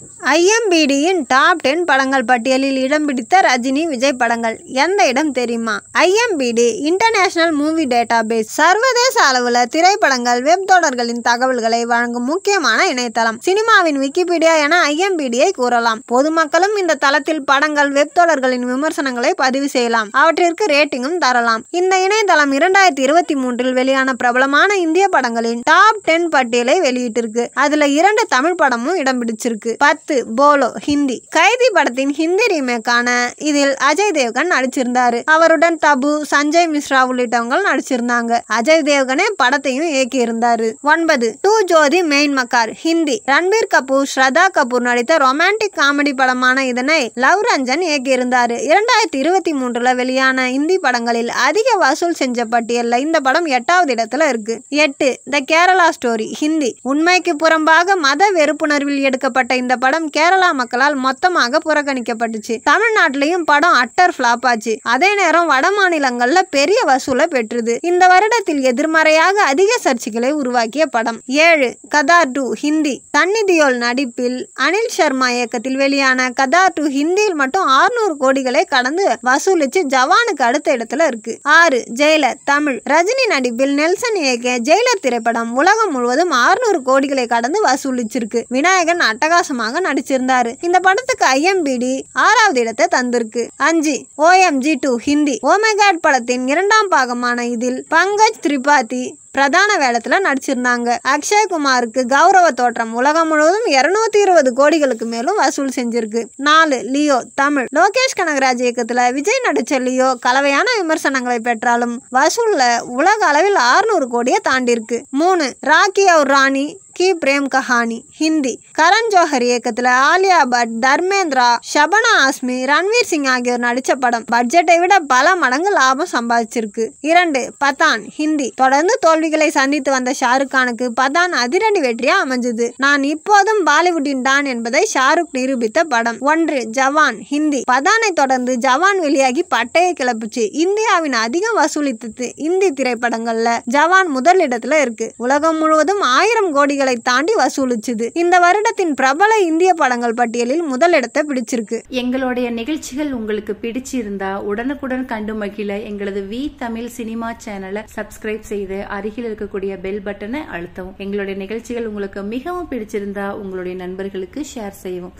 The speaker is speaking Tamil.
ஐஎம்பிடியின் டாப் டென் படங்கள் பட்டியலில் இடம் பிடித்த ரஜினி விஜய் படங்கள் எந்த இடம் தெரியுமா ஐஎம்பிடி இன்டர்நேஷனல் மூவி டேட்டாபேஸ் சர்வதேச அளவில் திரைப்படங்கள் வெப் தொடர்களின் தகவல்களை வழங்கும் முக்கியமான இணையதளம் சினிமாவின் விக்கிபீடியா என ஐஎம்பிடியை கூறலாம் பொதுமக்களும் இந்த தளத்தில் படங்கள் வெப் தொடர்களின் விமர்சனங்களை பதிவு செய்யலாம் அவற்றிற்கு ரேட்டிங்கும் தரலாம் இந்த இணையதளம் இரண்டாயிரத்தி இருபத்தி மூன்றில் வெளியான பிரபலமான இந்திய படங்களின் டாப் டென் பட்டியலை வெளியிட்டிருக்கு அதுல இரண்டு தமிழ் படமும் இடம் பிடிச்சிருக்கு பத்து போலோ ஹிந்தி கைதி படத்தின் ஹிந்தி ரீமேக்கான இதில் அஜய் தேவ்கன் நடிச்சிருந்தாரு அவருடன் தபு சஞ்சய் மிஸ்ரா உள்ளிட்டவங்க நடிச்சிருந்தாங்க அஜய் தேவ்கனே படத்தையும் இயக்கி இருந்தாரு ஒன்பது டூ ஜோதி மெயின் மக்கார் ஹிந்தி ரன்பீர் கபூர் ஸ்ரதா கபூர் நடித்த ரொமான்டிக் காமெடி படமான இதனை லவ் ரஞ்சன் இயக்கியிருந்தாரு இரண்டாயிரத்தி இருபத்தி மூன்றுல வெளியான இந்தி படங்களில் அதிக வசூல் செஞ்ச பட்டியல்ல இந்த படம் எட்டாவது இடத்துல இருக்கு எட்டு த கேரளா ஸ்டோரி ஹிந்தி உண்மைக்கு புறம்பாக மத வெறுப்புணர்வில் எடுக்கப்பட்ட இந்த படம் கேரளா மக்களால் மொத்தமாக புறக்கணிக்கப்பட்டுச்சு தமிழ்நாட்டிலையும் படம் அட்டர் ஃபிளாப் ஆச்சு அதே நேரம் வட மாநிலங்கள்ல பெரிய வசூலை பெற்றது இந்த வருடத்தில் எதிர்மறையாக அதிக சர்ச்சைகளை உருவாக்கிய படம் ஏழு கதார் டூ ஹிந்தி தன்னி தியோல் நடிப்பில் அனில் சர்மா இயக்கத்தில் வெளியான கதார் டூ ஹிந்தியில் மட்டும் 600 கோடிகளை கடந்து வசூலிச்சு ஜவானுக்கு அடுத்த இடத்துல இருக்கு ஆறு ஜெயிலர் தமிழ் ரஜினி நடிப்பில் நெல்சன் இயக்கிய ஜெயிலர் திரைப்படம் உலகம் முழுவதும் 600 கோடிகளை கடந்து வசூலிச்சிருக்கு விநாயகன் அட்டகாசமாக நடிச்சிருந்தாரு இந்த படத்துக்கு ஐஎம்பிடி ஆறாவது இடத்தை தந்திருக்கு அஞ்சு ஓஎம்ஜி டூ ஹிந்தி ஓமெகாட் படத்தின் இரண்டாம் பாகமான இதில் பங்கஜ் திரிபாதி பிரதான வேடத்துல நடிச்சிருந்தாங்க அக்ஷய் குமாருக்கு கௌரவ தோற்றம் உலகம் முழுவதும் இருநூத்தி இருபது கோடிகளுக்கு மேலும் வசூல் செஞ்சிருக்கு நாலு லியோ தமிழ் லோகேஷ் கனகராஜ் இயக்கத்துல விஜய் நடிச்ச லியோ கலவையான விமர்சனங்களை பெற்றாலும் வசூல்ல உலக அளவில் 600 கோடியை தாண்டி இருக்கு மூணு ராக்கி அவுர் ராணி கி பிரேம் கஹானி ஹிந்தி கரண் ஜோஹர் இயக்கத்துல ஆலியா பட் தர்மேந்திரா ஷபனா ஆஸ்மி ரன்வீர் சிங் ஆகியோர் நடிச்ச படம் பட்ஜெட்டை விட பல மடங்கு லாபம் சம்பாதிச்சிருக்கு இரண்டு பதான் ஹிந்தி தொடர்ந்து தோல்விகளை சந்தித்து வந்த ஷாருக் கானுக்கு பதான் அதிரடி வெற்றியா அமைஞ்சது நான் இப்போதும் பாலிவுட்டின் டான் என்பதை ஷாருக் நிரூபித்த படம் ஒன்று ஜவான் ஹிந்தி பதானை தொடர்ந்து ஜவான் வெளியாகி பட்டையை கிளப்புச்சு இந்தியாவின் அதிகம் வசூலித்தது இந்தி திரைப்படங்கள்ல ஜவான் முதலிடத்துல இருக்கு உலகம் முழுவதும் ஆயிரம் கோடிகளை தாண்டி வசூலிச்சுது இந்த வருடத்தின் பிரபல இந்திய படங்கள் பட்டியலில் முதலிடத்தை பிடிச்சிருக்கு எங்களுடைய நிகழ்ச்சிகள் உங்களுக்கு பிடிச்சிருந்தா உடனுக்குடன் கண்டு மகிழ எங்களது வி தமிழ் சினிமா சேனலை சப்ஸ்கிரைப் செய்து அருகில் இருக்கக்கூடிய பெல் பட்டனை அழுத்தவும் எங்களுடைய நிகழ்ச்சிகள் உங்களுக்கு மிகவும் பிடிச்சிருந்தா உங்களுடைய நண்பர்களுக்கு ஷேர் செய்யவும்